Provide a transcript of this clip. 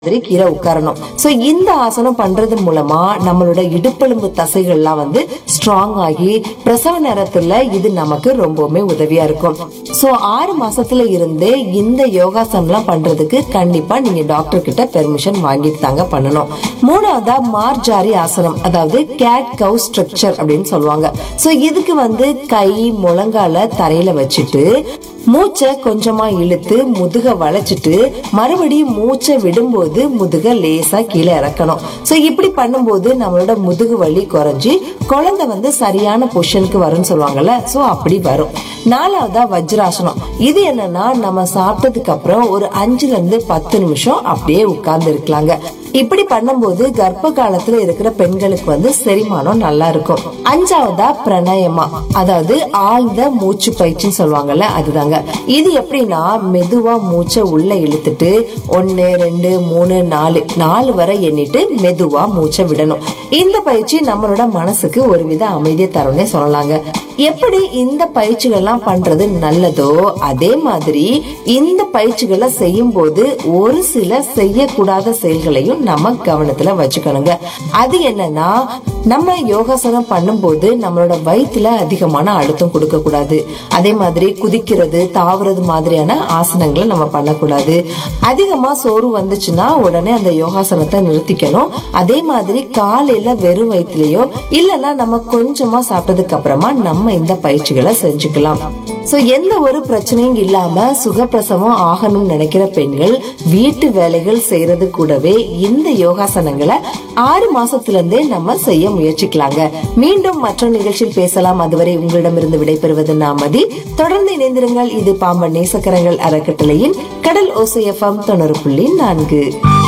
மாதிரி கீழே உட்காரணும் சோ இந்த ஆசனம் பண்றது மூலமா நம்மளோட இடுப்பெலும்பு தசைகள்லாம் வந்து ஸ்ட்ராங் ஆகி பிரசவ நேரத்துல இது நமக்கு ரொம்பவுமே உதவியா இருக்கும் சோ ஆறு மாசத்துல இருந்தே இந்த யோகாசனம்லாம் பண்றதுக்கு கண்டிப்பா நீங்க டாக்டர் கிட்ட பெர்மிஷன் வாங்கிட்டு தாங்க பண்ணணும் மூணாவதா மார்ஜாரி ஆசனம் அதாவது கேட் கவு ஸ்ட்ரக்சர் அப்படின்னு சொல்லுவாங்க சோ இதுக்கு வந்து கை முழங்கால தரையில வச்சுட்டு மூச்சை கொஞ்சமா இழுத்து முதுக வளைச்சிட்டு மறுபடியும் மூச்சை விடும்போது முதுக லேசா கீழே இறக்கணும் சோ இப்படி பண்ணும்போது நம்மளோட முதுகு வலி குறைஞ்சி குழந்தை வந்து சரியான பொசிஷனுக்கு வரும்னு சொல்லுவாங்கல்ல சோ அப்படி வரும் நாலாவதா வஜ்ராசனம் இது என்னன்னா நம்ம சாப்பிட்டதுக்கு அப்புறம் ஒரு அஞ்சுல இருந்து பத்து நிமிஷம் அப்படியே உட்கார்ந்து இருக்கலாங்க இப்படி பண்ணும்போது கர்ப்ப காலத்துல இருக்கிற பெண்களுக்கு வந்து செரிமானம் நல்லா இருக்கும் அஞ்சாவதா பிரணயமா அதாவது ஆழ்ந்த மூச்சு பயிற்சின்னு சொல்லுவாங்கல்ல அதுதாங்க இது எப்படின்னா மெதுவா மூச்சை உள்ள இழுத்துட்டு ஒன்னு ரெண்டு மூணு நாலு நாலு வரை எண்ணிட்டு மெதுவா மூச்சை விடணும் இந்த பயிற்சி நம்மளோட மனசுக்கு ஒருவித அமைதியை தரும்னே சொல்லலாங்க எப்படி இந்த பயிற்சிகள்லாம் பண்றது நல்லதோ அதே மாதிரி இந்த பயிற்சிகளை செய்யும் போது ஒரு சில செய்யக்கூடாத செயல்களையும் நம்ம கவனத்துல வச்சுக்கணுங்க அது என்னன்னா நம்ம யோகாசனம் பண்ணும்போது நம்மளோட வயிற்றுல அதிகமான அழுத்தம் கொடுக்க கூடாது அதே மாதிரி குதிக்கிறது தாவுறது மாதிரியான ஆசனங்களை நம்ம பண்ணக்கூடாது அதிகமா சோறு வந்துச்சுன்னா உடனே அந்த யோகாசனத்தை நிறுத்திக்கணும் அதே மாதிரி காலையில வெறும் வயிற்றுலயோ இல்லைன்னா நம்ம கொஞ்சமா சாப்பிட்டதுக்கு அப்புறமா நம்ம இந்த பயிற்சிகளை செஞ்சுக்கலாம் சோ எந்த ஒரு பிரச்சனையும் இல்லாம சுகப்பிரசவம் ஆகணும்னு நினைக்கிற பெண்கள் வீட்டு வேலைகள் செய்யறது கூடவே இந்த யோகாசனங்களை ஆறு மாசத்துல இருந்தே நம்ம செய்ய முயற்சிக்கலாங்க மீண்டும் மற்ற நிகழ்ச்சியில் பேசலாம் அதுவரை உங்களிடமிருந்து விடைபெறுவது நாமதி தொடர்ந்து இணைந்திருங்கள் இது பாம்பன் நேசக்கரங்கள் அறக்கட்டளையின் கடல் ஓசையஃபம் தொண்ணூறு புள்ளி நான்கு